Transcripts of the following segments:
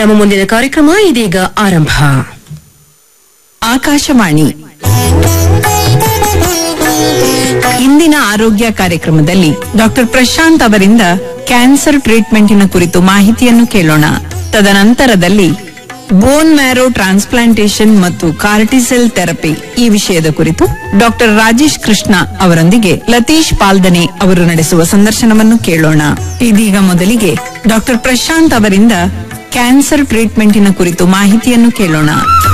ನಮ್ಮ ಮುಂದಿನ ಕಾರ್ಯಕ್ರಮ ಇದೀಗ ಆರಂಭ ಆಕಾಶವಾಣಿ ಇಂದಿನ ಆರೋಗ್ಯ ಕಾರ್ಯಕ್ರಮದಲ್ಲಿ ಡಾಕ್ಟರ್ ಪ್ರಶಾಂತ್ ಅವರಿಂದ ಕ್ಯಾನ್ಸರ್ ಟ್ರೀಟ್ಮೆಂಟಿನ ಕುರಿತು ಮಾಹಿತಿಯನ್ನು ಕೇಳೋಣ ತದನಂತರದಲ್ಲಿ ಬೋನ್ ಮ್ಯಾರೋ ಟ್ರಾನ್ಸ್ಪ್ಲಾಂಟೇಶನ್ ಮತ್ತು ಕಾರ್ಟಿಸೆಲ್ ಥೆರಪಿ ಈ ವಿಷಯದ ಕುರಿತು ಡಾಕ್ಟರ್ ರಾಜೇಶ್ ಕೃಷ್ಣ ಅವರೊಂದಿಗೆ ಲತೀಶ್ ಪಾಲ್ದನೆ ಅವರು ನಡೆಸುವ ಸಂದರ್ಶನವನ್ನು ಕೇಳೋಣ ಇದೀಗ ಮೊದಲಿಗೆ ಡಾಕ್ಟರ್ ಪ್ರಶಾಂತ್ ಅವರಿಂದ ಕ್ಯಾನ್ಸರ್ ಟ್ರೀಟ್ಮೆಂಟಿನ ಕುರಿತು ಮಾಹಿತಿಯನ್ನು ಕೇಳೋಣ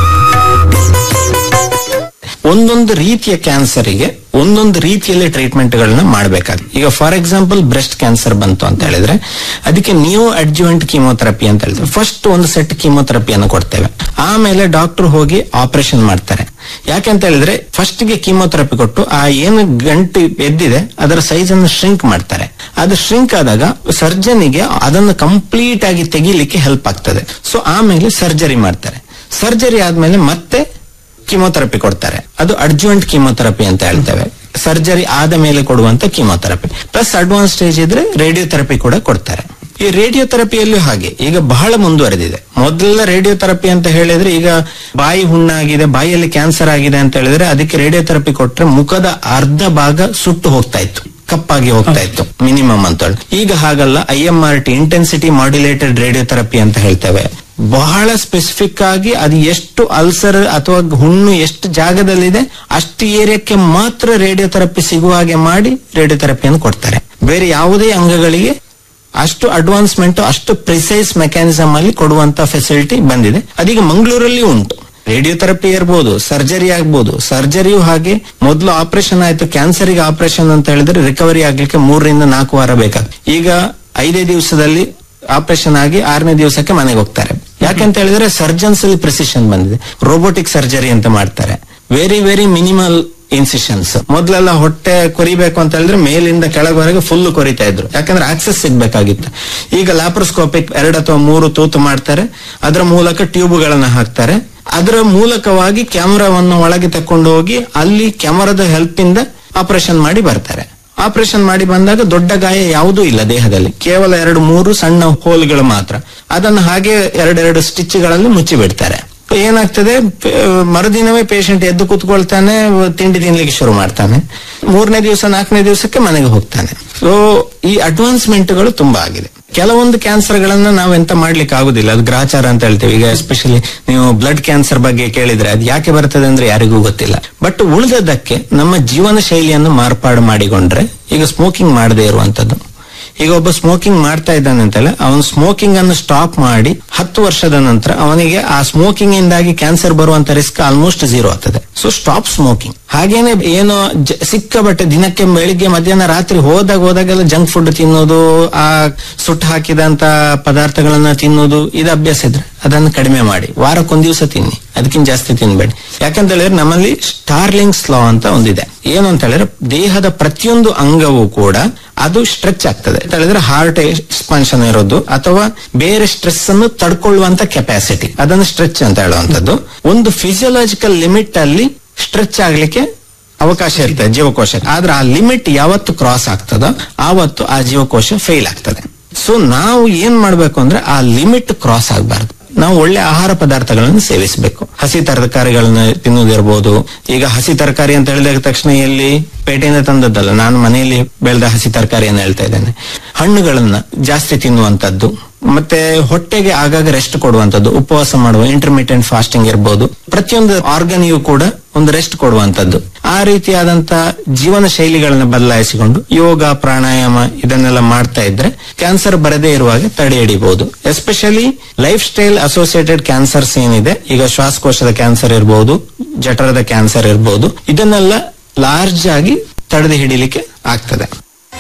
ಒಂದೊಂದು ರೀತಿಯ ಕ್ಯಾನ್ಸರಿಗೆ ಒಂದೊಂದು ರೀತಿಯಲ್ಲಿ ಟ್ರೀಟ್ಮೆಂಟ್ ಗಳನ್ನ ಮಾಡಬೇಕಾಗುತ್ತೆ ಈಗ ಫಾರ್ ಎಕ್ಸಾಂಪಲ್ ಬ್ರೆಸ್ಟ್ ಕ್ಯಾನ್ಸರ್ ಬಂತು ಅಂತ ಹೇಳಿದ್ರೆ ಅದಕ್ಕೆ ನ್ಯೂ ಅಡ್ಜುವೆಂಟ್ ಕೀಮೋಥೆರಪಿ ಅಂತ ಹೇಳಿದ್ರೆ ಫಸ್ಟ್ ಒಂದು ಸೆಟ್ ಕೀಮೋಥೆರಪಿಯನ್ನು ಕೊಡ್ತೇವೆ ಆಮೇಲೆ ಡಾಕ್ಟರ್ ಹೋಗಿ ಆಪರೇಷನ್ ಮಾಡ್ತಾರೆ ಯಾಕೆಂತ ಹೇಳಿದ್ರೆ ಫಸ್ಟ್ ಗೆ ಕೀಮೋಥೆರಪಿ ಕೊಟ್ಟು ಆ ಏನು ಗಂಟು ಎದ್ದಿದೆ ಅದರ ಸೈಜ್ ಅನ್ನು ಶ್ರಿಂಕ್ ಮಾಡ್ತಾರೆ ಅದು ಶ್ರಿಂಕ್ ಆದಾಗ ಸರ್ಜನಿಗೆ ಅದನ್ನು ಕಂಪ್ಲೀಟ್ ಆಗಿ ತೆಗಿಲಿಕ್ಕೆ ಹೆಲ್ಪ್ ಆಗ್ತದೆ ಸೊ ಆಮೇಲೆ ಸರ್ಜರಿ ಮಾಡ್ತಾರೆ ಸರ್ಜರಿ ಆದ್ಮೇಲೆ ಮತ್ತೆ ಕೀಮೋಥೆರಪಿ ಕೊಡ್ತಾರೆ ಅದು ಅಡ್ಜುವೆಂಟ್ ಕೀಮೋಥೆರಪಿ ಅಂತ ಹೇಳ್ತೇವೆ ಸರ್ಜರಿ ಆದ ಮೇಲೆ ಕೊಡುವಂತ ಕೀಮೋಥೆರಪಿ ಪ್ಲಸ್ ಅಡ್ವಾನ್ಸ್ ಸ್ಟೇಜ್ ಇದ್ರೆ ರೇಡಿಯೋಥೆರಪಿ ಕೂಡ ಕೊಡ್ತಾರೆ ಈ ರೇಡಿಯೋಥೆರಪಿಯಲ್ಲೂ ಹಾಗೆ ಈಗ ಬಹಳ ಮುಂದುವರೆದಿದೆ ಮೊದಲ ರೇಡಿಯೋಥೆರಪಿ ಅಂತ ಹೇಳಿದ್ರೆ ಈಗ ಬಾಯಿ ಹುಣ್ಣಾಗಿದೆ ಬಾಯಿಯಲ್ಲಿ ಕ್ಯಾನ್ಸರ್ ಆಗಿದೆ ಅಂತ ಹೇಳಿದ್ರೆ ಅದಕ್ಕೆ ರೇಡಿಯೋಥೆರಪಿ ಕೊಟ್ರೆ ಮುಖದ ಅರ್ಧ ಭಾಗ ಸುಟ್ಟು ಹೋಗ್ತಾ ಇತ್ತು ಕಪ್ಪಾಗಿ ಹೋಗ್ತಾ ಇತ್ತು ಮಿನಿಮಮ್ ಅಂತ ಹೇಳಿ ಈಗ ಹಾಗಲ್ಲ I M R T intensity modulated radiotherapy ಅಂತ ಹೇಳ್ತೇವೆ ಬಹಳ ಸ್ಪೆಸಿಫಿಕ್ ಆಗಿ ಅದು ಎಷ್ಟು ಅಲ್ಸರ್ ಅಥವಾ ಹುಣ್ಣು ಎಷ್ಟು ಜಾಗದಲ್ಲಿದೆ ಅಷ್ಟು ಏರಿಯಾಕ್ಕೆ ಮಾತ್ರ ರೇಡಿಯೋಥೆರಪಿ ಸಿಗುವ ಹಾಗೆ ಮಾಡಿ ರೇಡಿಯೋಥೆರಪಿಯನ್ನು ಕೊಡ್ತಾರೆ ಬೇರೆ ಯಾವುದೇ ಅಂಗಗಳಿಗೆ ಅಷ್ಟು ಅಡ್ವಾನ್ಸ್ಮೆಂಟ್ ಅಷ್ಟು ಪ್ರಿಸೈಸ್ ಮೆಕ್ಯಾನಿಸಮ್ ಅಲ್ಲಿ ಕೊಡುವಂತ ಫೆಸಿಲಿಟಿ ಬಂದಿದೆ ಅದೀಗ ಮಂಗಳೂರಲ್ಲಿ ಉಂಟು ರೇಡಿಯೋಥೆರಪಿ ಇರ್ಬೋದು ಸರ್ಜರಿ ಆಗ್ಬೋದು ಸರ್ಜರಿಯೂ ಹಾಗೆ ಮೊದಲು ಆಪರೇಷನ್ ಆಯ್ತು ಕ್ಯಾನ್ಸರ್ಗೆ ಆಪರೇಷನ್ ಅಂತ ಹೇಳಿದ್ರೆ ರಿಕವರಿ ಆಗ್ಲಿಕ್ಕೆ ಮೂರರಿಂದ ನಾಲ್ಕು ವಾರ ಬೇಕಾಗ್ತದೆ ಈಗ ಐದೇ ದಿವಸದಲ್ಲಿ ಆಪರೇಷನ್ ಆಗಿ ಆರನೇ ದಿವಸಕ್ಕೆ ಮನೆಗೆ ಹೋಗ್ತಾರೆ ಯಾಕಂತ ಹೇಳಿದ್ರೆ ಸರ್ಜನ್ಸ್ ಅಲ್ಲಿ ಪ್ರಿಸಿಷನ್ ಬಂದಿದೆ ರೋಬೋಟಿಕ್ ಸರ್ಜರಿ ಅಂತ ಮಾಡ್ತಾರೆ ವೆರಿ ವೆರಿ ಮಿನಿಮಲ್ ಇನ್ಸಿಷನ್ಸ್ ಮೊದಲೆಲ್ಲ ಹೊಟ್ಟೆ ಕೊರಿಬೇಕು ಅಂತ ಹೇಳಿದ್ರೆ ಮೇಲಿಂದ ಕೆಳಗವರೆಗೆ ಫುಲ್ ಕೊರಿತಾ ಇದ್ರು ಯಾಕಂದ್ರೆ ಆಕ್ಸೆಸ್ ಸಿಗ್ಬೇಕಾಗಿತ್ತು ಈಗ ಲ್ಯಾಪ್ರೋಸ್ಕೋಪಿಕ್ ಎರಡು ಅಥವಾ ಮೂರು ತೂತು ಮಾಡ್ತಾರೆ ಅದರ ಮೂಲಕ ಟ್ಯೂಬ್ಗಳನ್ನ ಹಾಕ್ತಾರೆ ಅದರ ಮೂಲಕವಾಗಿ ಕ್ಯಾಮರಾವನ್ನು ಒಳಗೆ ತಕೊಂಡು ಹೋಗಿ ಅಲ್ಲಿ ಕ್ಯಾಮರಾದ ಹೆಲ್ಪ್ ಇಂದ ಆಪರೇಷನ್ ಮಾಡಿ ಬರ್ತಾರೆ ಆಪರೇಷನ್ ಮಾಡಿ ಬಂದಾಗ ದೊಡ್ಡ ಗಾಯ ಯಾವುದೂ ಇಲ್ಲ ದೇಹದಲ್ಲಿ ಕೇವಲ ಎರಡು ಮೂರು ಸಣ್ಣ ಹೋಲ್ಗಳು ಮಾತ್ರ ಅದನ್ನು ಹಾಗೆ ಎರಡೆರಡು ಸ್ಟಿಚ್ಗಳಲ್ಲಿ ಮುಚ್ಚಿ ಬಿಡ್ತಾರೆ ಏನಾಗ್ತದೆ ಪ- ಮರುದಿನವೇ ಪೇಷಂಟ್ ಎದ್ದು ಕೂತ್ಕೊಳ್ತಾನೆ ತಿಂಡಿ ತಿನ್ಲಿಕ್ಕೆ ಶುರು ಮಾಡ್ತಾನೆ ಮೂರನೇ ದಿವಸ ನಾಲ್ಕನೇ ದಿವಸಕ್ಕೆ ಮನೆಗೆ ಹೋಗ್ತಾನೆ ಸೊ ಈ ಅಡ್ವಾನ್ಸ್ಮೆಂಟ್ಗಳು ತುಂಬಾ ಆಗಿದೆ ಕೆಲವೊಂದು ಕ್ಯಾನ್ಸರ್ ಗಳನ್ನ ನಾವು ಎಂತ ಮಾಡ್ಲಿಕ್ಕೆ ಆಗುದಿಲ್ಲ ಅದು ಗ್ರಾಚಾರ ಅಂತ ಹೇಳ್ತೇವೆ ಈಗ ಎಸ್ಪೆಷಲಿ ನೀವು ಬ್ಲಡ್ ಕ್ಯಾನ್ಸರ್ ಬಗ್ಗೆ ಕೇಳಿದ್ರೆ ಅದು ಯಾಕೆ ಬರ್ತದೆ ಅಂದ್ರೆ ಯಾರಿಗೂ ಗೊತ್ತಿಲ್ಲ ಬಟ್ ಉಳಿದದ್ದಕ್ಕೆ ನಮ್ಮ ಜೀವನ ಶೈಲಿಯನ್ನು ಮಾರ್ಪಾಡು ಮಾಡಿಕೊಂಡ್ರೆ ಈಗ ಸ್ಮೋಕಿಂಗ್ ಮಾಡದೇ ಇರುವಂತದ್ದು ಈಗ ಒಬ್ಬ ಸ್ಮೋಕಿಂಗ್ ಮಾಡ್ತಾ ಇದ್ದಾನೆ ಅಂತಲ್ಲ ಅವನು ಸ್ಮೋಕಿಂಗ್ ಅನ್ನು ಸ್ಟಾಪ್ ಮಾಡಿ ಹತ್ತು ವರ್ಷದ ನಂತರ ಅವನಿಗೆ ಆ ಸ್ಮೋಕಿಂಗ್ ಇಂದಾಗಿ ಕ್ಯಾನ್ಸರ್ ಬರುವಂತ ರಿಸ್ಕ್ ಆಲ್ಮೋಸ್ಟ್ ಝೀರೋ ಆಗ್ತದೆ ಸೊ ಸ್ಟಾಪ್ ಸ್ಮೋಕಿಂಗ್ ಹಾಗೇನೆ ಏನೋ ಜ- ಸಿಕ್ಕಾಪಟ್ಟೆ ದಿನಕ್ಕೆ ಬೆಳಿಗ್ಗೆ ಮಧ್ಯಾಹ್ನ ರಾತ್ರಿ ಹೋದಾಗ ಹೋದಾಗೆಲ್ಲ ಜಂಕ್ ಫುಡ್ ತಿನ್ನೋದು ಆ ಸುಟ್ಟು ಹಾಕಿದಂತ ಪದಾರ್ಥಗಳನ್ನ ತಿನ್ನೋದು ಇದು ಅಭ್ಯಾಸ ಇದ್ರೆ ಅದನ್ನು ಕಡಿಮೆ ಮಾಡಿ ವಾರಕ್ಕೊಂದ್ ದಿವಸ ತಿನ್ನಿ ಅದಕ್ಕಿಂತ ಜಾಸ್ತಿ ತಿನ್ಬೇಡಿ ಯಾಕಂತ ಹೇಳಿದ್ರೆ ನಮ್ಮಲ್ಲಿ ಸ್ಟಾರ್ಲಿಂಗ್ಸ್ ಲಾ ಅಂತ ಒಂದಿದೆ ಏನು ಅಂತ ಹೇಳಿದ್ರೆ ದೇಹದ ಪ್ರತಿಯೊಂದು ಅಂಗವೂ ಕೂಡ ಅದು ಸ್ಟ್ರೆಚ್ ಆಗ್ತದೆ ಅಂತ ಹೇಳಿದ್ರೆ ಹಾರ್ಟ್ ಎಕ್ಸ್ಪಾನ್ಷನ್ ಇರೋದು ಅಥವಾ ಬೇರೆ ಸ್ಟ್ರೆಸ್ ಅನ್ನು ತಡ್ಕೊಳ್ಳುವಂತ ಕೆಪಾಸಿಟಿ ಅದನ್ನು ಸ್ಟ್ರೆಚ್ ಅಂತ ಹೇಳುವಂತದ್ದು ಒಂದು ಫಿಸಿಯೋಲಾಜಿಕಲ್ ಲಿಮಿಟ್ ಅಲ್ಲಿ ಸ್ಟ್ರೆಚ್ ಆಗ್ಲಿಕ್ಕೆ ಅವಕಾಶ ಇರ್ತದೆ ಜೀವಕೋಶ ಆದ್ರೆ ಆ ಲಿಮಿಟ್ ಯಾವತ್ತು ಕ್ರಾಸ್ ಆಗ್ತದೋ ಆವತ್ತು ಆ ಜೀವಕೋಶ ಫೇಲ್ ಆಗ್ತದೆ ಸೊ ನಾವು ಏನ್ ಮಾಡ್ಬೇಕು ಅಂದ್ರೆ ಆ ಲಿಮಿಟ್ ಕ್ರಾಸ್ ಆಗಬಾರ್ದು ನಾವು ಒಳ್ಳೆ ಆಹಾರ ಪದಾರ್ಥಗಳನ್ನು ಸೇವಿಸಬೇಕು ಹಸಿ ತರಕಾರಿಗಳನ್ನ ತಿನ್ನುವುದಿರ್ಬೋದು ಈಗ ಹಸಿ ತರಕಾರಿ ಅಂತ ಹೇಳಿದ ತಕ್ಷಣ ಎಲ್ಲಿ ಪೇಟೆಯಿಂದ ತಂದದ್ದಲ್ಲ ನಾನು ಮನೆಯಲ್ಲಿ ಬೆಳೆದ ಹಸಿ ತರಕಾರಿಯನ್ನು ಹೇಳ್ತಾ ಇದ್ದೇನೆ ಹಣ್ಣುಗಳನ್ನ ಜಾಸ್ತಿ ತಿನ್ನುವಂತದ್ದು ಮತ್ತೆ ಹೊಟ್ಟೆಗೆ ಆಗಾಗ ರೆಸ್ಟ್ ಕೊಡುವಂತದ್ದು ಉಪವಾಸ ಮಾಡುವ ಇಂಟರ್ಮೀಡಿಯಂಟ್ ಫಾಸ್ಟಿಂಗ್ ಇರ್ಬೋದು ಪ್ರತಿಯೊಂದು ಆರ್ಗನಿಗೂ ಕೂಡ ಒಂದು ರೆಸ್ಟ್ ಕೊಡುವಂತದ್ದು ಆ ರೀತಿಯಾದಂತ ಜೀವನ ಶೈಲಿಗಳನ್ನ ಬದಲಾಯಿಸಿಕೊಂಡು ಯೋಗ ಪ್ರಾಣಾಯಾಮ ಇದನ್ನೆಲ್ಲ ಮಾಡ್ತಾ ಇದ್ರೆ ಕ್ಯಾನ್ಸರ್ ಬರದೇ ಇರುವಾಗ ತಡೆ ಹಿಡಿಬಹುದು especially lifestyle associated cancers ಏನಿದೆ ಈಗ ಶ್ವಾಸಕೋಶದ ಕ್ಯಾನ್ಸರ್ ಇರಬಹುದು ಜಠರದ ಕ್ಯಾನ್ಸರ್ ಇರಬಹುದು ಇದನ್ನೆಲ್ಲ ಲಾರ್ಜ್ ಆಗಿ ತಡೆದು ಹಿಡಿಲಿಕ್ಕೆ ಆಗ್ತದೆ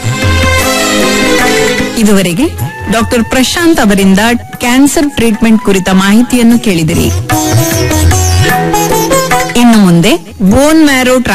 ಇದುವರೆಗೆ ಡಾಕ್ಟರ್ ಪ್ರಶಾಂತ್ ಅವರಿಂದ ಕ್ಯಾನ್ಸರ್ ಟ್ರೀಟ್ಮೆಂಟ್ ಕುರಿತ ಮಾಹಿತಿಯನ್ನು ಕೇಳಿದಿರಿ ಇನ್ನು ಮುಂದೆ ಬೋನ್ ಮ್ಯಾರೋ